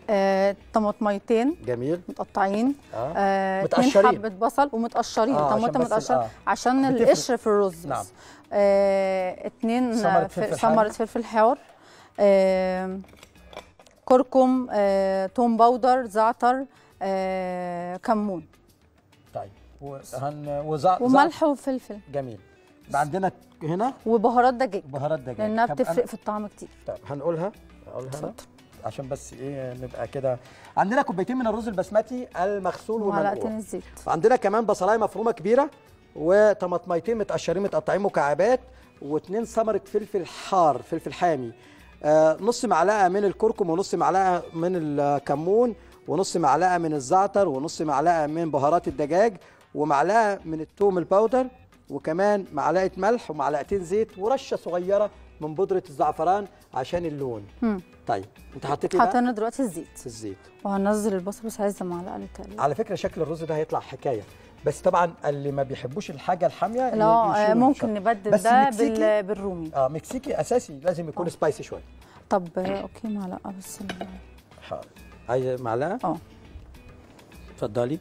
آه، طماطميتين جميل متقطعين اه آه، اتنين متقشرين. حبة بصل ومتقشرين آه، عشان طماطم بس ال- متقشرة آه. عشان بتفرق. القشر في الرز بس نعم. آه، اتنين ثمرة آه، فلفل ف- ثمرة حار. فلفل حار آه، كركم آه، توم باودر زعتر آه، كمون طيب وهن وزع وملح وفلفل جميل يبقى عندنا هنا وبهارات دجاج بهارات دجاج لانها طب بتفرق أنا- في الطعم كتير طيب هنقولها هقولها انا اتفضل عشان بس ايه نبقى كده عندنا كوبايتين من الرز البسمتي المغسول ومعلقتين والمنقوع الزيت عندنا كمان بصلايه مفرومه كبيره وطماطميتين متقشرين متقطعين مكعبات واثنين ثمره فلفل حار فلفل حامي آه نص معلقه من الكركم ونص معلقه من الكمون ونص معلقه من الزعتر ونص معلقه من بهارات الدجاج ومعلقه من الثوم الباودر وكمان معلقه ملح ومعلقتين زيت ورشه صغيره من بودره الزعفران عشان اللون مم. طيب انت حطيتي بقى حطينا دلوقتي الزيت الزيت وهنزل البصل بس عايزه معلقه للتقليب على فكره شكل الرز ده هيطلع حكايه بس طبعا اللي ما بيحبوش الحاجه الحاميه لا آه، يشيلوا ممكن الشطة. نبدل بس ده مكسيكي؟ بال- بالرومي اه مكسيكي اساسي لازم يكون آه. سبايسي شويه طب آه، اوكي معلقه بس ال- حاضر عايزه معلقه اه اتفضلي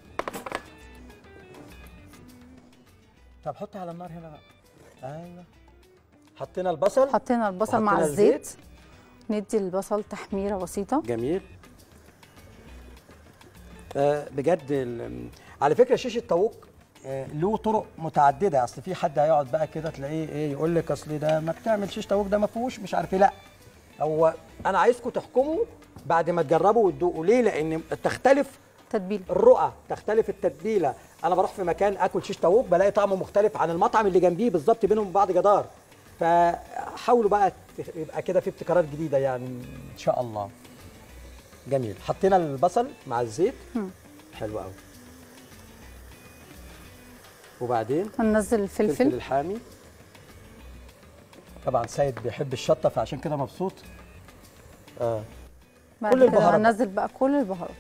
طب حطي على النار هنا بقى ايوه حطينا البصل حطينا البصل مع وحطينا الزيت ندي البصل تحميره بسيطه جميل آه بجد ال- على فكره شيش الطاووق آه له طرق متعدده اصل في حد هيقعد بقى كده تلاقيه ايه يقول لك اصل ده ما بتعمل شيش طاووق ده ما فيهوش مش عارف ايه لا هو انا عايزكم تحكموا بعد ما تجربوا وتدوقوا ليه لان تختلف تتبيله الرؤى تختلف التتبيله انا بروح في مكان اكل شيش طاووق بلاقي طعمه مختلف عن المطعم اللي جنبيه بالظبط بينهم وبين بعض جدار فحاولوا بقى ت- يبقى كده في ابتكارات جديده يعني ان شاء الله جميل حطينا البصل مع الزيت مم. حلو قوي وبعدين هننزل الفلفل الفلفل الحامي طبعا سيد بيحب الشطه فعشان كده مبسوط آه. بعد كل كده البهارات. هننزل بقى كل البهارات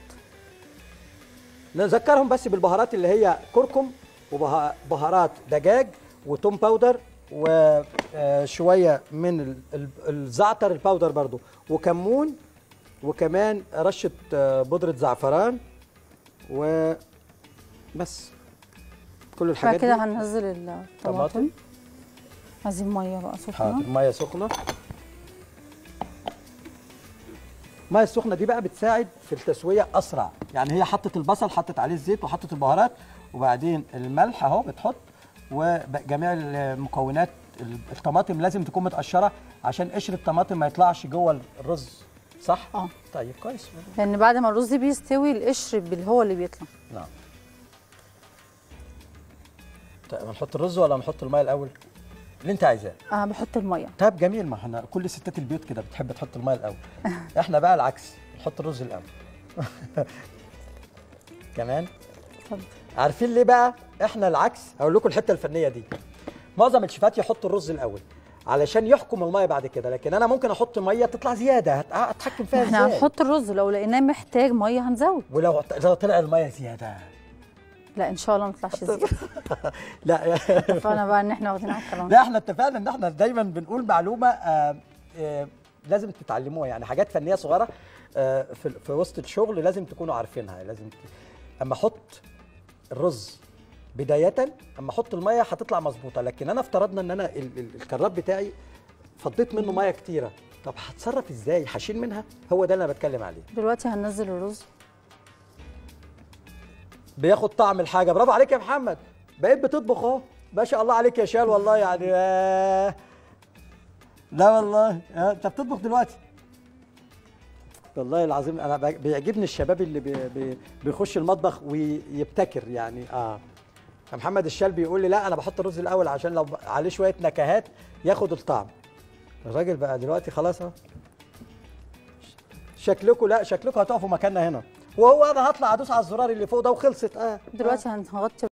نذكرهم بس بالبهارات اللي هي كركم وبهارات دجاج وتوم باودر وشويه من ال- ال- الزعتر الباودر برضو وكمون وكمان رشه آه، بودره زعفران وبس كل بعد الحاجات كده دي هننزل طماطم. الطماطم عايزين ميه بقى حاضر سخنه ميه سخنه الميه السخنه دي بقى بتساعد في التسويه اسرع يعني هي حطت البصل حطت عليه الزيت وحطت البهارات وبعدين الملح اهو بتحط وجميع المكونات الطماطم لازم تكون متقشره عشان قشر الطماطم ما يطلعش جوه الرز صح اه طيب كويس لان بعد ما الرز بيستوي القشر بال- هو اللي بيطلع نعم طيب هنحط الرز ولا نحط الميه الاول اللي انت عايزاه انا بحط الميه طيب جميل ما احنا كل ستات البيوت كده بتحب تحط الميه الاول احنا بقى العكس نحط الرز الاول كمان اتفضل عارفين ليه بقى احنا العكس هقول لكم الحته الفنيه دي معظم الشيفات يحطوا الرز الاول علشان يحكم الميه بعد كده لكن انا ممكن احط ميه تطلع زياده هت- اتحكم فيها احنا ازاي هنحط الرز لو لقيناه محتاج ميه هنزود ولو لو طلع الميه زياده لا ان شاء الله ما نطلعش زياده لا اتفقنا بقى ان احنا واخدين على الكلام ده. لا احنا اتفقنا ان احنا دايما بنقول معلومه آه آه لازم تتعلموها يعني حاجات فنيه صغيره آه في, في وسط الشغل لازم تكونوا عارفينها لازم ت... اما احط الرز بدايه اما احط الميه هتطلع مظبوطه لكن انا افترضنا ان انا ال- ال- الكراب بتاعي فضيت منه ميه كتيره طب هتصرف ازاي هشيل منها هو ده اللي انا بتكلم عليه دلوقتي هننزل الرز بياخد طعم الحاجه برافو عليك يا محمد بقيت بتطبخ اهو ما شاء الله عليك يا شال والله يعني آه. لا والله آه، انت بتطبخ دلوقتي والله العظيم انا ب- بيعجبني الشباب اللي بي بي بيخش المطبخ ويبتكر يعني اه محمد الشال بيقول لي لا انا بحط الرز الاول عشان لو عليه شويه نكهات ياخد الطعم الراجل بقى دلوقتي خلاص اهو شكلكم لا شكلكم هتقفوا مكاننا هنا وهو انا هطلع ادوس على الزرار اللي فوق ده وخلصت اه دلوقتي هنغطي